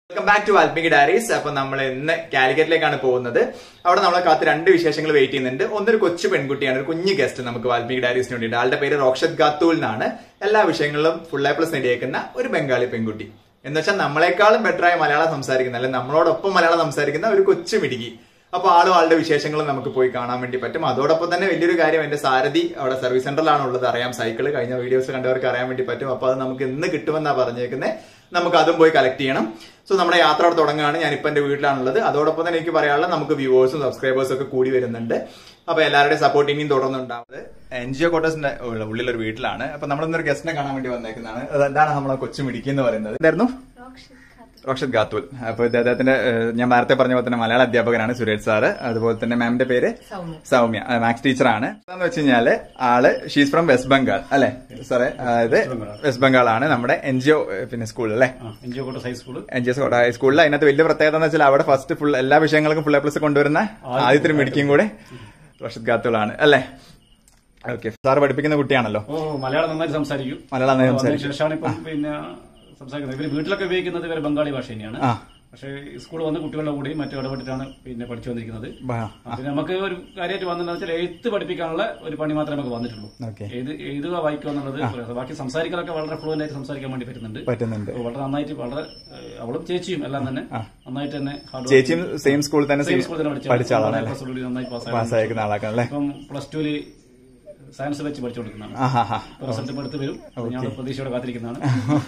Welcome back to Valmiki diaries അപ്പൊ നമ്മൾ ഇന്ന് കാലിക്കറ്റിലേക്കാണ് പോകുന്നത് അവിടെ നമ്മളെ കാത്ത് രണ്ട് വിശേഷങ്ങൾ വെയിറ്റ് ചെയ്യുന്നുണ്ട് ഒന്നൊരു കൊച്ചു പെൺകുട്ടിയാണ് ഒരു കുഞ്ഞു ഗസ്റ്റ് നമുക്ക് വാൽമീകി ഡയറീസിന് വേണ്ടിയിട്ട് ആളുടെ പേര് റോക്ഷത് ഗാത്തൂൽ എന്നാണ് എല്ലാ വിഷയങ്ങളിലും ഫുൾ എ പ്ലസ് നേടിയേക്കുന്ന ഒരു ബംഗാളി പെൺകുട്ടി എന്ന് വെച്ചാൽ നമ്മളെക്കാളും ബെറ്ററായി മലയാളം സംസാരിക്കുന്ന അല്ലെങ്കിൽ നമ്മളോടൊപ്പം മലയാളം സംസാരിക്കുന്ന ഒരു കൊച്ചു മിടുക്കി അപ്പൊ ആളും ആളുടെ വിശേഷങ്ങളും നമുക്ക് പോയി കാണാൻ വേണ്ടി പറ്റും അതോടൊപ്പം തന്നെ വലിയൊരു കാര്യം എന്റെ സാരഥി അവിടെ സർവീസ് സെന്ററിലാണ് ഉള്ളത് അറിയാം സൈക്കിള് കഴിഞ്ഞ വീഡിയോസ് കണ്ടവർക്ക് അറിയാൻ വേണ്ടി പറ്റും അപ്പൊ അത് നമുക്ക് ഇന്ന് കിട്ടുമെന്നാ പറഞ്ഞേക്കുന്നത് നമുക്ക് അതും പോയി കളക്ട് ചെയ്യണം സോ നമ്മുടെ യാത്ര അവിടെ തുടങ്ങുകയാണ് ഞാൻ ഇപ്പൊ എന്റെ വീട്ടിലാണുള്ളത് അതോടൊപ്പം തന്നെ എനിക്ക് പറയാനുള്ള നമുക്ക് വ്യൂവേഴ്സും സബ്സ്ക്രൈബേഴ്സും ഒക്കെ കൂടി വരുന്നുണ്ട് അപ്പൊ എല്ലാവരുടെയും സപ്പോർട്ട് ഇനിയും തുടർന്നുണ്ടാവുന്നത് എൻ ജി ഒ കോട്ടേഴ്സിന്റെ ഉള്ളിലൊരു വീട്ടിലാണ് അപ്പൊ നമ്മളിന്നൊരു ഗസ്റ്റിനെ കാണാൻ വേണ്ടി വന്നേക്കുന്നതാണ് അതെന്താണ് നമ്മളെ കൊച്ചു മിടിക്കി എന്ന് പറയുന്നത് എന്തായിരുന്നു റോക്ഷത് ഗാത്തുൽ അപ്പൊ ഇത് അദ്ദേഹത്തിന്റെ ഏഹ്, ഞാൻ നേരത്തെ പറഞ്ഞ പോലെ തന്നെ മലയാള അധ്യാപകനാണ് സുരേഷ് സാറ് അതുപോലെ തന്നെ മാമിന്റെ പേര് സൗമ്യ മാത്സ് ടീച്ചറാണ് എന്താന്ന് വെച്ച് കഴിഞ്ഞാല് ആള് ഷീസ് ഫ്രം വെസ്റ്റ് ബംഗാൾ അല്ലെ സാറേ അതായത് വെസ്റ്റ് ബംഗാൾ ആണ് നമ്മുടെ എൻ ജി ഒ പിന്നെ സ്കൂൾ അല്ലെ എൻ ജി ഒ കോട്ട ഹൈസ്കൂള് എൻ ജി എസ് ഹൈസ്കൂളിൽ അതിനകത്ത് വലിയ പ്രത്യേകത എന്ന് വെച്ചാൽ അവിടെ ഫസ്റ്റ് ഫുൾ എല്ലാ വിഷയങ്ങൾക്കും ഫുൾ എ പ്ലസ് കൊണ്ടുവരുന്ന ആദ്യത്തെ ഒരു മിടിക്കും കൂടെ റോഷത് ഗാത്തുളാണ് അല്ലെ ഓക്കെ സാർ പഠിപ്പിക്കുന്ന കുട്ടിയാണല്ലോ ഓ മലയാളം നന്നായിട്ട് സംസാരിക്കും മലയാളം നന്നായി അതിന് സംസാരിക്കും. ശേഷമാണ് ഇപ്പം പിന്നെ സംസാരിക്കുന്നത് ഇവര് വീട്ടിലൊക്കെ ഉപയോഗിക്കുന്നത് ഇവര് ബംഗാളി ഭാഷ തന്നെയാണ് ആ പക്ഷേ സ്കൂൾ വന്ന് കുട്ടികളുടെ കൂടി മറ്റു ഇടപെട്ടിട്ടാണ് പിന്നെ പഠിച്ചു വന്നിരിക്കുന്നത് ബാ. ആ, പിന്നെ നമുക്ക് ഒരു കാര്യമായിട്ട് വന്നതെന്ന് വെച്ചാൽ എഴുത്ത് പഠിപ്പിക്കാനുള്ള ഒരു പണി മാത്രമേ നമുക്ക് വന്നിട്ടുള്ളൂ ഓക്കെ എഴുത് എഴുതുക വായിക്കുക എന്നുള്ളത് ബാക്കി സംസാരിക്കലൊക്കെ വളരെ ഫ്ലുവന്റ് ആയിട്ട് സംസാരിക്കാൻ വേണ്ടി പറ്റുന്നുണ്ട് പറ്റുന്നുണ്ട് അപ്പോൾ വളരെ നന്നായിട്ട് വളരെ ഏഹ്, അവളും ചേച്ചിയും എല്ലാം തന്നെ നന്നായിട്ട് തന്നെ hard work ചേച്ചിയും സെയിം സ്കൂളിൽ തന്നെ same school തന്നെ പഠിച്ച പഠിച്ച ആളാണ് അല്ലേ plus one ല് നന്നായി പാസ് പാസ്സായിരിക്കുന്ന ആളാക്കാൻ അല്ലേ ഇപ്പം പ്ലസ് ടുവില് സയൻസ് വെച്ച് പഠിച്ചുകൊണ്ടിരിക്കുന്നതാണ് ആ ഹാ ഹാ റിസൾട്ട് ഇപ്പൊ അടുത്ത് വരും ഞാൻ പ്രതീക്ഷയോടെ കാത്തിരിക്കുന്നതാണ്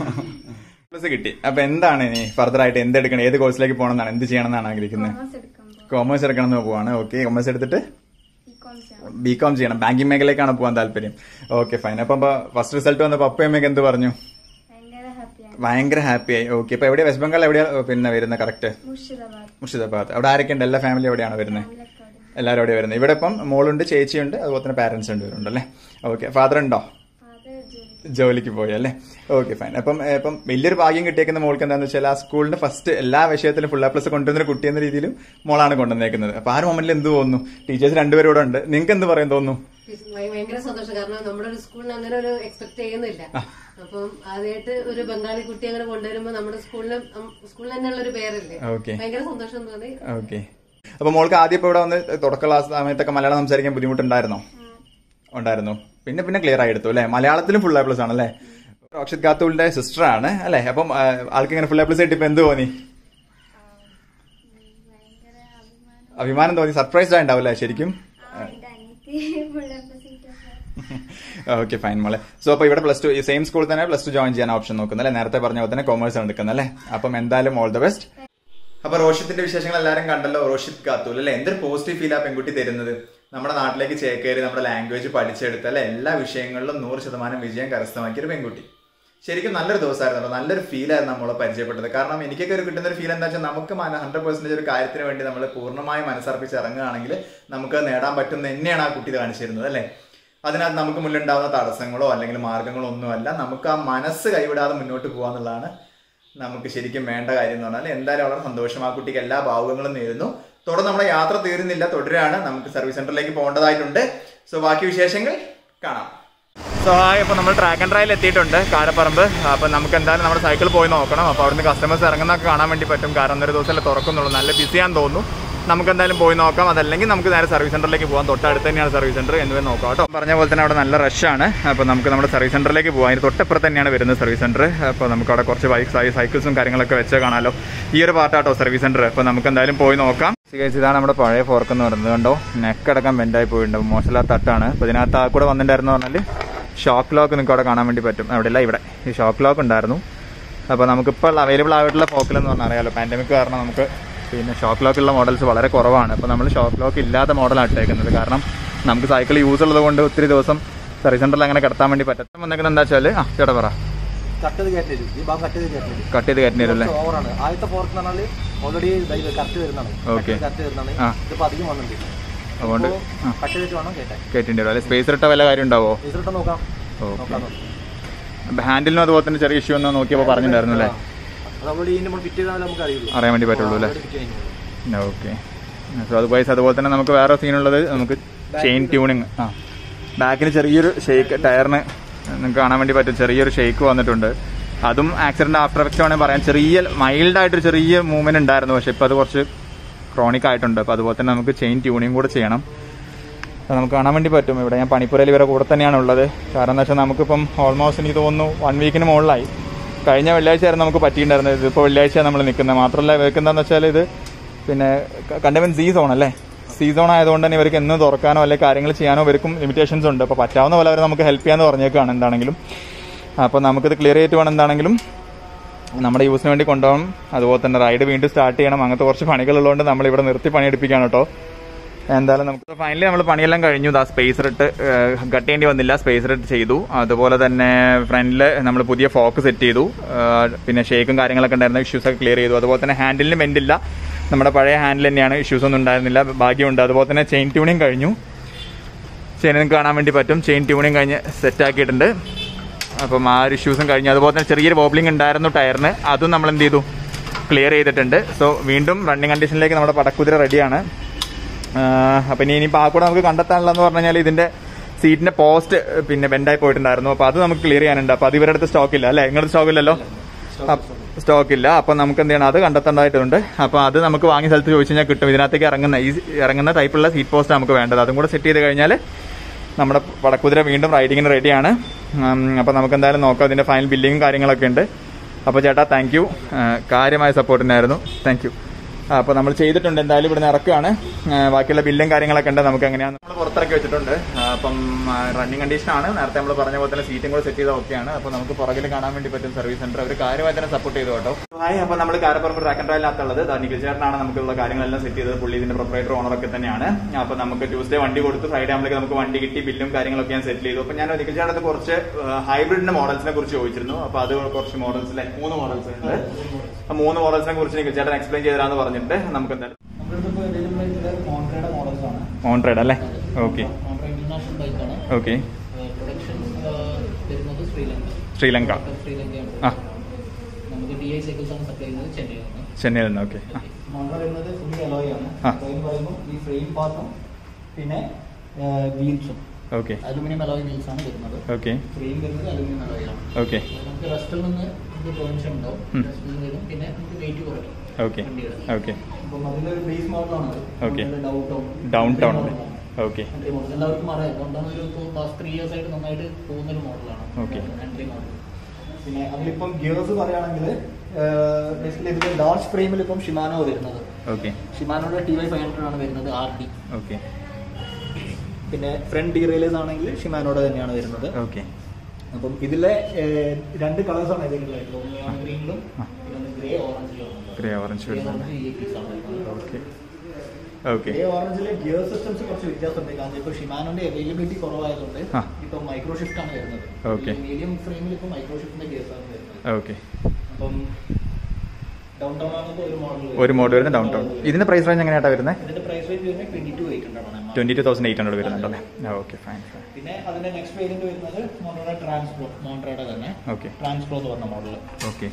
പ്ലസ് കിട്ടി അപ്പൊ എന്താണ് ഇനി ഫർദർ ആയിട്ട് എന്ത് എടുക്കണം ഏത് കോഴ്സിലേക്ക് പോകണം എന്നാണ് എന്ത് ചെയ്യണം എന്നാണ് ആഗ്രഹിക്കുന്നത് കോമേഴ്സ് എടുക്കുമ്പോൾ കോമേഴ്സ് എടുക്കണം എന്ന് പോവാണ് ഓക്കെ കോമേഴ്സ് എടുത്തിട്ട് ബികോം ചെയ്യണം ബി കോം ചെയ്യണം ബാങ്കിങ് മേഖലയിലേക്കാണ് പോകാൻ താല്പര്യം ഓക്കെ ഫൈൻ അപ്പൊ ഫസ്റ്റ് റിസൾട്ട് വന്നപ്പോ അപ്പയമ്മയൊക്കെ എന്ത് പറഞ്ഞു ഭയങ്കര ഹാപ്പിയാണ് ഭയങ്കര ഹാപ്പി ആയി ഓക്കെ ഇപ്പൊ എവിടെയാ വെസ്റ്റ് ബംഗാൾ എവിടെയാ പിന്നെ വരുന്നത് കറക്റ്റ് മുർഷിദാബാദ് മുർഷിദാബാദ് അവിടെ ആരൊക്കെ ഉണ്ട് എല്ലാ ഫാമിലി എവിടെയാണ് വരുന്നത് ഫാമിലൊക്കെ എല്ലാവരും അവിടെ വരുന്നത് ഇവിടെ ഇപ്പം മോളുണ്ട് ചേച്ചിയുണ്ട് അതുപോലെ തന്നെ പാരന്റ്സ് ഉണ്ട് ഇവരുണ്ട് അല്ലേ ഓക്കെ ഫാദർ ഉണ്ടോ ഫാദർ ജോലി ജോലിക്ക് പോയി അല്ലേ ഓക്കെ ഫൈൻ അപ്പം ഏ, ഇപ്പം വലിയൊരു ഭാഗ്യം കിട്ടിയേക്കുന്ന മോൾക്ക് എന്താന്ന് വെച്ചാൽ ആ സ്കൂളിന്റെ ഫസ്റ്റ് എല്ലാ വിഷയത്തിലും ഫുൾ എ പ്ലസ് കൊണ്ടുവന്ന ഒരു കുട്ടി എന്ന രീതിയിലും മോളാണ് കൊണ്ടുവന്നേക്കുന്നത് അപ്പൊ ആ ഒരു മൊമെന്റിൽ എന്ത് തോന്നുന്നു ടീച്ചേഴ്സ് രണ്ടുപേരും ഇവിടെ ഉണ്ട് നിങ്ങൾക്ക് എന്ത് പറയും തോന്നുന്നു ഭയ- ഭയങ്കര സന്തോഷം കാരണം നമ്മുടെ ഒരു സ്കൂളിന് അങ്ങനെ ഒരു എക്സ്പെക്ട് ചെയ്യുന്നില്ല അപ്പം ആദ്യമായിട്ട് ഒരു ബംഗാളി കുട്ടി അങ്ങനെ കൊണ്ടുവരുമ്പോ നമ്മുടെ സ്കൂളിന് സ്കൂളിൽ തന്നെയുള്ള ഒരു പേരല്ലേ ഓക്കെ ഭയങ്കര സന്തോഷം തോന്നി ഓക്കെ അപ്പൊ മോൾക്ക് ആദ്യം ഇപ്പൊ ഇവിടെ വന്ന് തുടക്ക ക്ലാസ് സമയത്തൊക്കെ മലയാളം സംസാരിക്കാൻ ബുദ്ധിമുട്ടുണ്ടായിരുന്നോ ഉണ്ടായിരുന്നു പിന്നെ പിന്നെ ക്ലിയർ ആയി എടുത്തു അല്ലെ മലയാളത്തിലും ഫുൾ എ പ്ലസ് ആണ് അല്ലെ റോക്ഷിത് ഖാത്തൂളിന്റെ സിസ്റ്റർ ആണ് അല്ലെ അപ്പം ആ, ആൾക്ക് ഇങ്ങനെ ഫുൾ എ പ്ലസ് ആയിട്ട് ഇപ്പൊ എന്ത് തോന്നി ഭയങ്കര അഭിമാനം അഭിമാനം തോന്നി സർപ്രൈസ്ഡ് ആയിണ്ടാവില്ലേ ശരിക്കും ആ എന്റെ അനിയത്തി ഫുൾ എപ്പിസീറ്റ് ഓക്കെ ഫൈൻ മോളെ സോ അപ്പൊ ഇവിടെ പ്ലസ് ടു ഈ സെയിം സ്കൂളിൽ തന്നെ പ്ലസ് ടു ജോയിൻ ചെയ്യാൻ ഓപ്ഷൻ നോക്കുന്നത് അല്ലെ നേരത്തെ പറഞ്ഞ പോലെ തന്നെ കോമേഴ്സ് ആണ് എടുക്കുന്നത് അല്ലെ അപ്പം എന്തായാലും ഓൾ ദ ബെസ്റ്റ് അപ്പൊ റോഷിത്തിന്റെ വിശേഷങ്ങൾ എല്ലാവരും കണ്ടല്ലോ റോഷിത് കാത്തൂൽ അല്ലെ എന്തൊരു പോസിറ്റീവ് ഫീൽ ആ പെൺകുട്ടി തരുന്നത് നമ്മുടെ നാട്ടിലേക്ക് ചേക്കേറി നമ്മുടെ ലാംഗ്വേജ് പഠിച്ചെടുത്ത് അല്ലെ എല്ലാ വിഷയങ്ങളിലും നൂറ് ശതമാനം വിജയം കരസ്ഥമാക്കിയ ഒരു പെൺകുട്ടി ശരിക്കും നല്ലൊരു ദിവസമായിരുന്നു നല്ലൊരു ഫീൽ ആയിരുന്നു നമ്മളെ പരിചയപ്പെട്ടത് കാരണം എനിക്കൊക്കെ ഒരു കിട്ടുന്ന ഒരു ഫീൽ എന്താ വെച്ചാൽ നമുക്ക് ഹൺഡ്രഡ് പെർസെന്റേജ് ഒരു കാര്യത്തിന് വേണ്ടി നമ്മൾ പൂർണ്ണമായി മനസ്സർപ്പിച്ച് ഇറങ്ങുകയാണെങ്കിൽ നമുക്ക് അത് നേടാൻ പറ്റും എന്ന് തന്നെയാണ് ആ കുട്ടി കാണിച്ചിരുന്നത് അല്ലേ അതിനകത്ത് നമുക്ക് മുന്നിലുണ്ടാവുന്ന തടസ്സങ്ങളോ അല്ലെങ്കിൽ മാർഗങ്ങളോ ഒന്നുമല്ല നമുക്ക് ആ മനസ്സ് കൈവിടാതെ മുന്നോട്ട് പോകാന്നുള്ളതാണ് നമുക്ക് ശരിക്കും വേണ്ട കാര്യം എന്ന് പറഞ്ഞാൽ എന്തായാലും വളരെ സന്തോഷം ആ കുട്ടിക്ക് എല്ലാ ഭാവുകങ്ങളും നേരുന്നു തുടർന്ന് നമ്മുടെ യാത്ര തീരുന്നില്ല തുടരാണ് നമുക്ക് സർവീസ് സെന്ററിലേക്ക് പോകേണ്ടതായിട്ടുണ്ട് സോ ബാക്കി വിശേഷങ്ങൾ കാണാം സോ ഹായ് അപ്പോൾ നമ്മൾ ട്രാക്ക് ആൻഡ് ട്രയൽ എത്തിയിട്ടുണ്ട് കാരപ്പറമ്പ് അപ്പോൾ നമുക്ക് എന്തായാലും നമ്മുടെ സൈക്കിൾ പോയി നോക്കണം അപ്പോൾ അവിടുന്ന് കസ്റ്റമേഴ്സ് ഇറങ്ങുന്നൊക്കെ കാണാൻ വേണ്ടി പറ്റും കാരണം ഒരു ദിവസമല്ലേ തുറക്കുന്നുള്ളൂ നല്ല ബിസിയാന്ന് തോന്നുന്നു നമുക്ക് എന്തായാലും പോയി നോക്കാം അതല്ലെങ്കിൽ നമുക്ക് നേരെ സർവീസ് സെന്ററിലേക്ക് പോകാം തൊട്ടടുത്ത് തന്നെയാണ് സർവീസ് സെന്റർ എന്ന് നോക്കാം കേട്ടോ പറഞ്ഞ പോലെ തന്നെ അവിടെ നല്ല റഷാണ് അപ്പോൾ നമുക്ക് നമ്മുടെ സർവീസ് സെന്ററിലേക്ക് പോകാം അതിന് തൊട്ടപ്പുറത്ത് തന്നെയാണ് വരുന്നത് സർവീസ് സെന്റർ അപ്പോൾ നമുക്ക് അവിടെ കുറച്ച് ബൈക്സ് സൈക്കിൾസും കാര്യങ്ങളൊക്കെ വെച്ച് കാണാമല്ലോ ഈ ഒരു പാർട്ടാട്ടോ സർവീസ് സെന്റർ അപ്പോൾ നമുക്ക് എന്തായാലും പോയി നോക്കാം ഗൈസ് ഇതാണ് നമ്മുടെ പഴയ ഫോർക്ക് എന്ന് പറയുന്നത് കണ്ടോ നെക്കടക്കം ബെൻഡായി പോയിട്ടുണ്ട് മോശമില്ലാത്ത തട്ടാണ് അപ്പോൾ ഇതിനകത്ത് ആ കൂടെ വന്നിട്ടുണ്ടായിരുന്നു പറഞ്ഞാൽ ഷോക്ക് ലോക്ക് നിങ്ങൾക്ക് അവിടെ കാണാൻ വേണ്ടി പറ്റും അവിടെയല്ല ഇവിടെ ഈ ഷോക്ക് ലോക്ക് ഉണ്ടായിരുന്നു അപ്പോൾ നമുക്കിപ്പോൾ അവൈലബിൾ ആയിട്ടുള്ള ഫോക്കിൽ എന്ന് പറഞ്ഞാൽ അറിയാലോ പാൻഡമിക് കാരണം നമുക്ക് പിന്നെ ഷോക്ക് ലോക്ക് ഉള്ള മോഡൽസ് വളരെ കുറവാണ് അപ്പോൾ നമ്മൾ ഷോക്ക് ലോക്ക് ഇല്ലാത്ത മോഡലാണ് ഇട്ടേക്കുന്നത് കാരണം നമുക്ക് സൈക്കിൾ യൂസ് ഉള്ളത് കൊണ്ട് ഒത്തിരി ദിവസം സർവീസ് സെന്ററിൽ അങ്ങനെ കിടത്താൻ വേണ്ടി പറ്റും വന്നേക്കുന്നത് എന്താ വെച്ചാൽ ആ ചേട്ടാ പറ കട്ട് ചെയ്ത് കയറ്റി തരും ഈ ഭാഗം കട്ട് ചെയ്ത് കയറ്റി തരും കട്ട് ചെയ്ത് കയറ്റി തരും അല്ലേ ഓവറാണ് ആദ്യത്തെ ഫോർക്ക് എന്ന് പറഞ്ഞാൽ ഓൾറെഡി കറക്റ്റ് വരുന്നതാണ് Okay. കറക്റ്റ് വരുന്നതാണ് ആ. ഇതിപ്പോ അധികം വന്നിട്ടുണ്ട് അതുകൊണ്ട് ആ കട്ട് ചെയ്തിട്ട് വേണം കയറ്റാൻ കയറ്റേണ്ടി വരും അല്ലെ സ്പേസ് ഇട്ട വല്ല കാര്യം ഉണ്ടാവോ റിസൾട്ട് നോക്കാം ഓക്കെ നോക്കാം നോക്കാം. അപ്പോൾ ഹാൻഡിലിനും അതുപോലെ തന്നെ ചെറിയ ഇഷ്യൂ ഒന്ന് നോക്കിയപ്പോൾ പറഞ്ഞിട്ടുണ്ടായിരുന്നു അല്ലേ അത് ഓൾറെഡി ഇതിന്റെ നമ്മൾ ഫിറ്റ് ചെയ്താലേ നമുക്ക് അറിയുള്ളൂ അറിയാൻ വേണ്ടി പറ്റുള്ളൂ അല്ലേ ഫിറ്റ് ചെയ്യുന്നത് ഓക്കെ സോ അതുപോലെ അതുപോലെ തന്നെ നമുക്ക് വേറെ സീനുള്ളത് നമുക്ക് ചെയിൻ ട്യൂണിങ് ആ ബാക്കിന് ചെറിയൊരു ഷേക്ക് ടയറിന് നിങ്ങൾക്ക് കാണാൻ വേണ്ടി പറ്റും ചെറിയൊരു ഷേക്ക് വന്നിട്ടുണ്ട് അതും ആക്സിഡന്റ് ആഫ്റ്റർ എഫക്റ്റ് വേണമെങ്കിൽ പറയാം ചെറിയ മൈൽഡ് ആയിട്ടൊരു ചെറിയ മൂവ്മെന്റ് ഉണ്ടായിരുന്നു പക്ഷെ ഇപ്പൊ അത് കുറച്ച് ക്രോണിക് ആയിട്ടുണ്ട് അപ്പൊ അതുപോലെ തന്നെ നമുക്ക് ചെയിൻ ട്യൂണിങ് കൂടെ ചെയ്യണം അത് നമുക്ക് കാണാൻ വേണ്ടി പറ്റും ഇവിടെ ഞാൻ പണിപ്പുരയിൽ ഇവരെ കൂടെ തന്നെയാണ് ഉള്ളത് കാരണം എന്താ വെച്ചാൽ നമുക്കിപ്പം ഓൾമോസ്റ്റ് എനിക്ക് തോന്നുന്നു വൺ വീക്കിന് മുകളിലായി കഴിഞ്ഞ വെള്ളിയാഴ്ച ആയിരുന്നു നമുക്ക് പറ്റിയിട്ടുണ്ടായിരുന്നത് ഇതിപ്പോൾ വെള്ളിയാഴ്ച നമ്മൾ നിൽക്കുന്നത് മാത്രമല്ല ഇവർക്ക് എന്താണെന്ന് വെച്ചാൽ ഇത് പിന്നെ കണ്ടവൻ സീ സോൺ അല്ലേ സീ സോൺ ആയതുകൊണ്ട് തന്നെ ഇവർക്ക് എന്ന് തുറക്കാനോ അല്ലെങ്കിൽ കാര്യങ്ങൾ ചെയ്യാനോ ഇവർക്കും ലിമിറ്റേഷൻസ് ഉണ്ട് അപ്പോൾ പറ്റാവുന്ന പോലെ അവർ നമുക്ക് ഹെൽപ്പ് ചെയ്യാന്ന് പറഞ്ഞേക്കാണ് എന്താണെങ്കിലും അപ്പോൾ നമുക്കിത് ക്ലിയർ ചെയ്തിട്ട് വേണം എന്താണെങ്കിലും നമ്മുടെ യൂസിന് വേണ്ടി കൊണ്ടുപോകണം അതുപോലെ തന്നെ റൈഡ് വീണ്ടും സ്റ്റാർട്ട് ചെയ്യണം അങ്ങനത്തെ കുറച്ച് പണികളുള്ളതുകൊണ്ട് നമ്മൾ ഇവിടെ നിർത്തി പണിയെടുപ്പിക്കുകയാണ് കേട്ടോ എന്തായാലും നമുക്ക് ഫൈനലി നമ്മൾ പണിയെല്ലാം കഴിഞ്ഞു ദാ സ്പേസർ ഇട്ട് കട്ട് ചെയ്യേണ്ടി വന്നില്ല സ്പേസർ ഇട്ട് ചെയ്തു അതുപോലെ തന്നെ ഫ്രണ്ടിൽ നമ്മൾ പുതിയ ഫോക്ക് സെറ്റ് ചെയ്തു ആ, പിന്നെ ഷേക്കും കാര്യങ്ങളൊക്കെ ഉണ്ടായിരുന്ന ഇഷ്യൂസ് ഒക്കെ ക്ലിയർ ചെയ്തു അതുപോലെ തന്നെ ഹാൻഡിലിന് ബെൻഡില്ല നമ്മുടെ പഴയ ഹാൻഡിൽ തന്നെയാണ് ഇഷ്യൂസ് ഒന്നും ഉണ്ടായിരുന്നില്ല ഭാഗ്യമുണ്ട് അതുപോലെ തന്നെ ചെയിൻ ട്യൂണിങ് കഴിഞ്ഞു ചെയിൻ നിങ്ങൾക്ക് കാണാൻ വേണ്ടി പറ്റും ചെയിൻ ട്യൂണിങ് കഴിഞ്ഞ് സെറ്റ് ആക്കിയിട്ടുണ്ട് അപ്പം ആ ഒരു ഇഷ്യൂസും കഴിഞ്ഞു അതുപോലെ തന്നെ ചെറിയൊരു ബോബ്ലിംഗ് ഉണ്ടായിരുന്നു ടയറിന് അതും നമ്മൾ എന്ത് ചെയ്തു ക്ലിയർ ചെയ്തിട്ടുണ്ട് സോ വീണ്ടും റണ്ണിങ് കണ്ടീഷനിലേക്ക് നമ്മുടെ പടക്കുതിര റെഡിയാണ് അപ്പം ഇനി ഇനിയിപ്പോൾ ആ കൂടെ നമുക്ക് കണ്ടെത്താനുള്ളതെന്ന് പറഞ്ഞു കഴിഞ്ഞാൽ ഇതിന്റെ സീറ്റിന്റെ പോസ്റ്റ് പിന്നെ ബെൻഡായി പോയിട്ടുണ്ടായിരുന്നു അപ്പോൾ അത് നമുക്ക് ക്ലിയർ ചെയ്യാനുണ്ട് അപ്പോൾ അത് ഇവരുടെ അടുത്ത് സ്റ്റോക്ക് ഇല്ല അല്ലേ നിങ്ങളുടെ സ്റ്റോക്ക് ഇല്ലല്ലോ സ്റ്റോക്ക് ഇല്ല അപ്പം നമുക്ക് എന്ത് ചെയ്യണം അത് കണ്ടെത്തേണ്ടതായിട്ടുണ്ട് അപ്പോൾ അത് നമുക്ക് വാങ്ങിയ സ്ഥലത്ത് ചോദിച്ചു കഴിഞ്ഞാൽ കിട്ടും ഇതിനകത്തേക്ക് ഇറങ്ങുന്ന ഈ ഇറങ്ങുന്ന ടൈപ്പുള്ള സീറ്റ് പോസ്റ്റ് നമുക്ക് വേണ്ടത് അതും കൂടെ സെറ്റ് ചെയ്ത് കഴിഞ്ഞാൽ നമ്മുടെ പടക്കുതിര വീണ്ടും റൈഡിങ്ങിന് റെഡിയാണ് അപ്പോൾ നമുക്ക് എന്തായാലും നോക്കാം അതിന്റെ ഫൈനൽ ബില്ലിങ്ങും കാര്യങ്ങളൊക്കെ ഉണ്ട് അപ്പോൾ ചേട്ടാ താങ്ക് യു കാര്യമായ സപ്പോർട്ടിനായിരുന്നു താങ്ക് യു അപ്പോൾ നമ്മൾ ചെയ്തിട്ടുണ്ട് എന്തായാലും ഇവിടുന്ന് ഇറക്കുകയാണ് ആ, ബാക്കിയുള്ള ബില്ലും കാര്യങ്ങളൊക്കെ ഉണ്ട് നമുക്ക് എങ്ങനെയാണ് നമ്മൾ പുറത്തിറക്കി വെച്ചിട്ടുണ്ട് ആ, അപ്പം റണ്ണിങ് കണ്ടീഷൻ ആണ് നേരത്തെ നമ്മൾ പറഞ്ഞ പോലെ തന്നെ സീറ്റും കൂടെ സെറ്റ് ചെയ്ത് ഓക്കെയാണ് അപ്പോൾ നമുക്ക് പുറകിൽ കാണാൻ വേണ്ടി പറ്റും സർവീസ് സെന്റർ അവർ കാര്യമായി തന്നെ സപ്പോർട്ട് ചെയ്തു കേട്ടോ ഹായ് അപ്പോൾ നമ്മൾ കാരപ്പറമ്പ് ട്രാക്ക് ആൻഡ് റോയിലാത്തുള്ളത് നിഖിൽ ചേട്ടനാണ് നമുക്കുള്ള കാര്യങ്ങളെല്ലാം സെറ്റ് ചെയ്തത് പുള്ളി ഇതിന്റെ പ്രൊപ്പറേറ്റർ ഓണറൊക്കെ തന്നെയാണ് അപ്പോൾ നമുക്ക് ട്യൂസ്ഡേ വണ്ടി കൊടുത്ത് ഫ്രൈഡേ ആകുമ്പോഴേക്ക് നമുക്ക് വണ്ടി കിട്ടി ബില്ലും കാര്യങ്ങളൊക്കെ ഞാൻ സെറ്റിൽ ചെയ്തു അപ്പോൾ ഞാൻ നിഖിൽ ചേട്ടനത് കുറച്ച് ഹൈബ്രിഡിന്റെ മോഡൽസിനെ കുറിച്ച് ചോദിച്ചിരുന്നു അപ്പോൾ അത് കുറച്ച് മോഡൽസിലെ മൂന്ന് മോഡൽസ് ഉണ്ട് ആ മൂന്ന് മോഡൽസിനെ കുറിച്ച് നിഖിൽ ചേട്ടൻ എക്സ്പ്ലെയിൻ ചെയ്തരാന്ന് പറഞ്ഞിട്ട് നമുക്ക് എന്തായാലും നമ്മളിപ്പോൾ അവൈലബിൾ ആയിട്ടുള്ള മോൺട്രയുടെ മോഡൽസ് ആണ് ഓൺട്രേഡ് അല്ലേ ഓക്കെ മോൺട്ര ഇന്റർനാഷണൽ ബൈക്കാണ് ഓക്കെ പ്രൊഡക്ഷൻ വരുന്നത് ശ്രീലങ്ക ശ്രീലങ്ക ശ്രീലങ്കയാണ് ആ നമുക്ക് ഡി ഐ സൈക്കിൾസ് ആണ് സപ്ലൈ ചെയ്യുന്നത് ചെന്നൈയാണ് ചെന്നൈയിൽ നിന്ന് ഓക്കെ മോൺട്ര വരുന്നത് ഫുള്ളി അലോയ് ആണ് ആ. അലോയ് എന്ന് പറയുമ്പോൾ ഈ ഫ്രെയിം പാർട്ടും പിന്നെ വീൽസും ഓക്കെ അലുമിനിയം അലോയ് വീൽസ് ആണ് വരുന്നത് ഓക്കെ ഫ്രെയിം വരുന്നത് അലുമിനിയം അലോയ് ആണ് ഓക്കെ നമുക്ക് റെസ്റ്റിൽ നിന്ന് നമുക്ക് ടേൺസ് ഉണ്ടാവും ഉം. റെസ്റ്റിൽ നിന്ന് വരും പിന്നെ നമുക്ക് വെയിറ്റ് കുറയ്ക്കും ഓക്കെ വണ്ടിയുടെ ഓക്കെ അപ്പം അതിലൊരു ബേസ് മോഡലാണ് Okay. Downtown downtown okay entry model എല്ലാവർക്കും അറിയാം അതുകൊണ്ടാണ് ഒരു പാസ്റ്റ് ത്രീ ഇയേഴ്സ് ആയിട്ട് നന്നായിട്ട് പോകുന്ന ഒരു മോഡലാണ് Okay. എൻട്രി മോഡൽ പിന്നെ അതിലിപ്പം ഗിയേഴ്സ് പറയുകയാണെങ്കിൽ ബേസിക്കലി ഇതിൽ ലാർജ് ഫ്രെയിമിൽ ഇപ്പം ഷിമാനോ വരുന്നത് ഓക്കെ ഷിമാനോയുടെ ടി വൈ ഫൈവ് ഹൺഡ്രഡ് ആണ് വരുന്നത് ആർ ഡി ഓക്കെ പിന്നെ ഫ്രണ്ട് ഡീറെയിലേഴ്സ് ആണെങ്കിൽ ഷിമാനോയുടെ തന്നെയാണ് വരുന്നത് ഓക്കെ അപ്പം ഇതിലെ ഏഹ്, രണ്ട് കളേഴ്സ് ആണ് ഇതിലുള്ളത് ഒന്ന് ഗ്രീനിലും ആ. പിന്നെ ഒന്ന് ഗ്രേ ഓറഞ്ചിലും ഗ്രേ ഓറഞ്ച് വരുന്നുണ്ട് വരുന്നത് ഓക്കെ ഓക്കെ ഗ്രേ ഓറഞ്ചിലെ ഗിയർ സിസ്റ്റംസ് കുറച്ച് വ്യത്യാസമുണ്ട് കാരണം ഇപ്പോൾ ഷിമാനോന്റെ അവൈലബിലിറ്റി കുറവായതുകൊണ്ട് ആ. ഇപ്പൊ മൈക്രോ ഷിഫ്റ്റ് ആണ് വരുന്നത് Okay. മീഡിയം ഫ്രെയിമിൽ ഇപ്പോൾ മൈക്രോ ഷിഫ്റ്റിന്റെ ഗിയേഴ്സ് ആണ് വരുന്നത് ഓക്കെ അപ്പം ഡൗൺ ടൗൺ ആകുമ്പോൾ ഒരു മോഡൽ ഒരു മോഡ് വരുന്നത് ഡൗൺ ടൗൺ ഇതിന്റെ പ്രൈസ് റേഞ്ച് എങ്ങനെയാട്ടാ വരുന്നത് ഇതിന്റെ പ്രൈസ് റേഞ്ച് വരുന്നത് ട്വന്റി ടു എയ്റ്റ് ഹൺഡ്രഡ് ആണ് twenty two thousand eight hundred വരുന്നുണ്ടല്ലേ ഓക്കെ ഫൈൻ ഫൈൻ പിന്നെ അതിന്റെ നെക്സ്റ്റ് വേരിയന്റ് വരുന്നത് മോണ്ടോയുടെ ട്രാൻസ്പ്രോ മോണ്ടോയുടെ തന്നെ ഓക്കെ ട്രാൻസ്പ്രോ എന്ന് പറഞ്ഞ മോഡൽ ഓക്കെ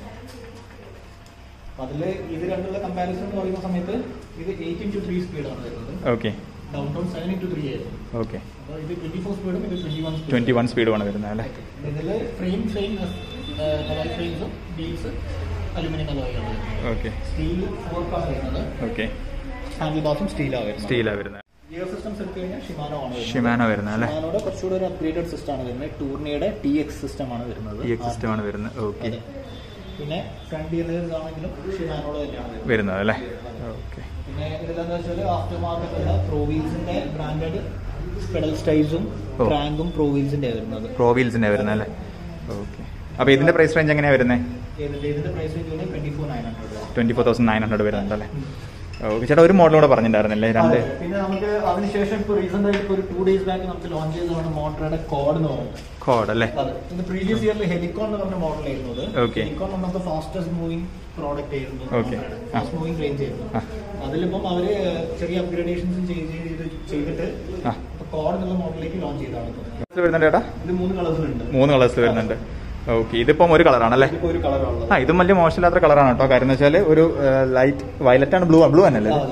അതില് ഇത് രണ്ടുള്ള കമ്പാരിസൺ എന്ന് പറയുന്ന സമയത്ത് ഇത് എയ്റ്റ് ഇൻറ്റു ത്രീ സ്പീഡാണ് വരുന്നത് okay downtown seven into three ആയിരുന്നു ഓക്കെ അപ്പോൾ ഇത് ട്വന്റി ഫോർ സ്പീഡും ഇത് twenty one speed twenty one സ്പീഡുമാണ് വരുന്നത് അല്ലേ ഇതിൽ ഫ്രെയിം സെയിം അലോയ് ഫ്രെയിംസും വീൽസ് അലുമിനിയം അലോയ് ആണ് വരുന്നത് ഓക്കെ സ്റ്റീൽ ഫോർക്കാണ് വരുന്നത് ഓക്കെ ഹാൻഡിൽ ബാസും സ്റ്റീലാണ് വരുന്നത് സ്റ്റീലാണ് വരുന്നത് ഗിയർ സിസ്റ്റംസ് എടുത്തു കഴിഞ്ഞാൽ ഷിമാനോ ആണ് വരുന്നത് ഷിമാനോ വരുന്നത് അല്ലേ ഷിമാനോയുടെ കുറച്ചുകൂടെ ഒരു അപ്ഗ്രേഡഡ് സിസ്റ്റം ആണ് വരുന്നത് ടൂർണിയുടെ ടി എക്സ് സിസ്റ്റം ആണ് വരുന്നത് ഈ സിസ്റ്റം ആണ് വരുന്നത് ഓക്കെ അതെ. പിന്നെ ഫ്രണ്ട് ഗിയർ ആണെങ്കിലും ഷിമാനോയുടെ തന്നെയാണ് വരുന്നത് വരുന്നത് അല്ലേ ഓക്കെ പിന്നെ ഇതിലെന്താ വെച്ചാൽ ആഫ്റ്റർ മാർക്കറ്റുള്ള പ്രോ വീൽസിന്റെ ബ്രാൻഡഡ് പെഡൽ സ്റ്റൈസും ഓ. ക്രാങ്കും പ്രോ വീൽസിന്റെ വരുന്നത് പ്രോ വീൽസിന്റെ വരുന്നത് അല്ലേ ഓക്കെ അപ്പൊ ഇതിന്റെ പ്രൈസ് റേഞ്ച് എങ്ങനെയാ വരുന്നത് ഇതിന്റെ ഇതിന്റെ price range twenty four nine hundred twenty four thousand nine hundred വരുന്നുണ്ട് അല്ലേ ഓക്കെ ചേട്ടാ ഒരു മോഡൽ കൂടെ പറഞ്ഞിട്ടുണ്ടായിരുന്നല്ലേ രണ്ട് പിന്നെ നമുക്ക് അതിനുശേഷം ഇപ്പൊ റീസെന്റ് ആയിട്ട് ഒരു ടു ഡേയ്സ് ബാക്ക് നമുക്ക് ലോഞ്ച് ചെയ്തതാണ് മോട്ടറയുടെ കോഡ് എന്ന് പറയുന്നത് കോഡ് അല്ലേ അതെ ഇത് പ്രീവിയസ് ഇയറിൽ ഹെലിക്കോൺ എന്ന് പറഞ്ഞ മോഡൽ ആയിരുന്നു അത് Okay. Helicon one of the fastest moving product ആയിരുന്നു Okay. ഫാസ്റ്റ് മൂവിംഗ് റേഞ്ച് ആയിരുന്നു ആ. അതിലിപ്പം അവര് ചെറിയ അപ്ഗ്രേഡേഷൻസ് ചെയ്ത് ചെയ്തിട്ട് ആ കോഡ് എന്നുള്ള മോഡലിലേക്ക് ലോഞ്ച് ചെയ്തതാണ് ഇപ്പം. Colours വരുന്നുണ്ട് ചേട്ടാ ഇത് മൂന്ന് കളേഴ്സിലുണ്ട് മൂന്ന് കളേഴ്സ് വരുന്നുണ്ട് ഓക്കെ ഇതിപ്പം ഒരു കളറാണല്ലേ ഇതിപ്പോ ഒരു കളറാണുള്ളത് ആ ഇതും വലിയ മോശമില്ലാത്ത കളറാണ് കേട്ടോ കാര്യം എന്ന് വെച്ചാൽ ഒരു ലൈറ്റ് വയലറ്റ് ആണ് ബ്ലൂ ബ്ലൂ തന്നെയല്ലേ ആ, അതെ, blue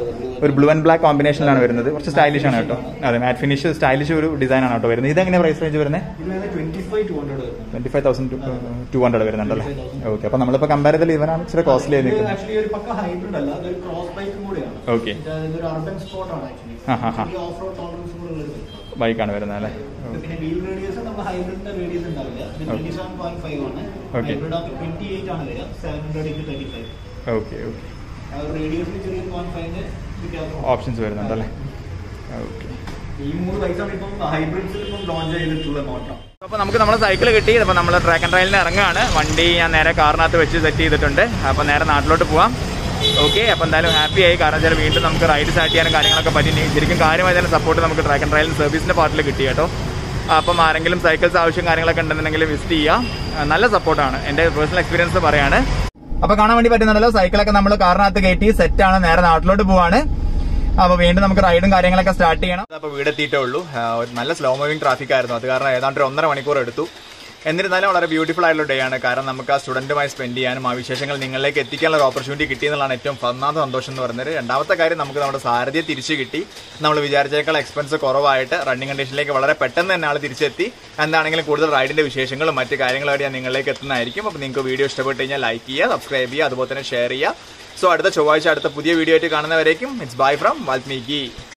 ഒരു ബ്ലൂ ആൻഡ് ബ്ലാക്ക് കോമ്പിനേഷനിലാണ് വരുന്നത് കുറച്ച് സ്റ്റൈലിഷ് ആണ് കേട്ടോ അതെ മാറ്റ് ഫിനിഷ് സ്റ്റൈലിഷ് ഒരു ഡിസൈൻ ആണ് കേട്ടോ വരുന്നത് ഇതെങ്ങനെ പ്രൈസ് റേഞ്ച് വരുന്നത് ഇതിന് ട്വന്റി ഫൈവ് ടു ഹൺഡ്രഡ് വരുന്നത് twenty five thousand two hundred വരുന്നുണ്ടല്ലേ ഓക്കെ അപ്പൊ നമ്മളിപ്പോ കമ്പാരിറ്റീവ് ഇവനാണ് ഇച്ചിരി കോസ്റ്റ്ലി ആയി നിൽക്കുന്നത് ആക്ച്വലി ഒരു പക്ക ഹൈബ്രിഡ് അല്ല അതൊരു ക്രോസ് ബൈക്കും കൂടിയാണ് Okay. ഇതൊരു അർബൻ സ്പോട്ട് ആണ് ആക്ച്വലി ആ, ആ, ആ. ഓഫ് റോഡ് ടോളറൻസ് കൂടെ ഉള്ള ഒരു ബൈക്കാണ് ബൈക്കാണ് വരുന്നത് അല്ലേ പിന്നെ വീൽ റേഡിയസ് നമ്മൾ ഹൈബ്രിഡിന്റെ റേഡിയസ് ഉണ്ടാവില്ല ഇത് ട്വന്റി സെവൻ പോയിന്റ് ഫൈവ് ആണ് Okay. ഹൈബ്രിഡ് ആകുമ്പോൾ ട്വന്റി എയ്റ്റ് ആണ് വരിക seven hundred into thirty five okay okay ആ ഒരു റേഡിയസിൽ ചെറിയൊരു പോയിന്റ് ഫൈവിന്റെ വ്യത്യാസം ഓപ്ഷൻസ് വരുന്നുണ്ടല്ലേ ഓക്കെ ഈ മൂന്ന് ബൈക്കാണ് ഇപ്പം ഹൈബ്രിഡ്സിൽ ഇപ്പം ലോഞ്ച് ചെയ്തിട്ടുള്ള മോട്ടം അപ്പോൾ നമുക്ക് നമ്മുടെ സൈക്കിൾ കിട്ടി അപ്പോൾ നമ്മൾ ട്രാക്ക് ആൻഡ് റൈലിന് ഇറങ്ങുകയാണ് വണ്ടി ഞാൻ നേരെ കാറിനകത്ത് വെച്ച് സെറ്റ് ചെയ്തിട്ടുണ്ട് അപ്പോൾ നേരെ നാട്ടിലോട്ട് പോവാം ഓക്കെ അപ്പോൾ എന്തായാലും ഹാപ്പി ആയി കാരണം വെച്ചാൽ വീണ്ടും നമുക്ക് റൈഡ് സ്റ്റാർട്ട് ചെയ്യാനും കാര്യങ്ങളൊക്കെ പറ്റി ഇനി ശരിക്കും കാര്യമായ തന്നെ സപ്പോർട്ട് നമുക്ക് ട്രാക്ക് ആൻഡ് റൈലിന് സർവീസിൻ്റെ പാർട്ടിൽ കിട്ടി കേട്ടോ അപ്പം ആരെങ്കിലും സൈക്കിൾസ് ആവശ്യം കാര്യങ്ങളൊക്കെ ഉണ്ടെന്നുണ്ടെങ്കിൽ വിസിറ്റ് ചെയ്യാം ആ, നല്ല സപ്പോർട്ടാണ് എൻ്റെ പേഴ്സണൽ എക്സ്പീരിയൻസ് പറയാണ് അപ്പോൾ കാണാൻ വേണ്ടി പറ്റുന്നുണ്ടല്ലോ സൈക്കിളൊക്കെ നമ്മൾ കാറിനകത്ത് കയറ്റി സെറ്റാണ് നേരെ നാട്ടിലോട്ട് പോവാണ് അപ്പൊ വീണ്ടും നമുക്ക് റൈഡും കാര്യങ്ങളൊക്കെ സ്റ്റാർട്ട് ചെയ്യണം അപ്പൊ വീടെത്തിയിട്ടേ ഉള്ളൂ ആ, ഒരു നല്ല സ്ലോ മൂവിംഗ് ട്രാഫിക് ആയിരുന്നു അത് കാരണം ഏതാണ്ട് ഒരു ഒന്നര മണിക്കൂർ എടുത്തു എന്നിരുന്നാലും വളരെ ബ്യൂട്ടിഫുൾ ആയിട്ടുള്ള ഡേ ആണ് കാരണം നമുക്ക് ആ സ്റ്റുഡന്റുമായി സ്പെൻഡ് ചെയ്യാനും ആ വിശേഷങ്ങൾ നിങ്ങളിലേക്ക് എത്തിക്കാനുള്ള ഒരു ഓപ്പർച്യൂണിറ്റി കിട്ടി എന്നുള്ളതാണ് ഏറ്റവും ഒന്നാമത്തെ സന്തോഷം എന്ന് പറയുന്നത് രണ്ടാമത്തെ കാര്യം നമുക്ക് നമ്മുടെ സാരഥിയെ തിരിച്ചു കിട്ടി നമ്മൾ വിചാരിച്ചേക്കാൾ എക്സ്പെൻസ് കുറവായിട്ട് റണ്ണിംഗ് കണ്ടീഷനിലേക്ക് വളരെ പെട്ടെന്ന് തന്നെ ആൾ തിരിച്ചെത്തി എന്താണെങ്കിലും കൂടുതൽ റൈഡിന്റെ വിശേഷങ്ങളും മറ്റു കാര്യങ്ങളായിട്ട് ഞാൻ നിങ്ങളിലേക്ക് എത്തുന്നതായിരിക്കും അപ്പോൾ നിങ്ങൾക്ക് വീഡിയോ ഇഷ്ടപ്പെട്ട് കഴിഞ്ഞാൽ ലൈക്ക് ചെയ്യുക സബ്സ്ക്രൈബ് ചെയ്യുക അതുപോലെ തന്നെ ഷെയർ ചെയ്യുക സോ അടുത്ത ചൊവ്വാഴ്ച അടുത്ത പുതിയ വീഡിയോ ആയിട്ട് കാണുന്നവരേക്കും ഇറ്റ്സ് ബൈ ഫ്രം വാൽമീകി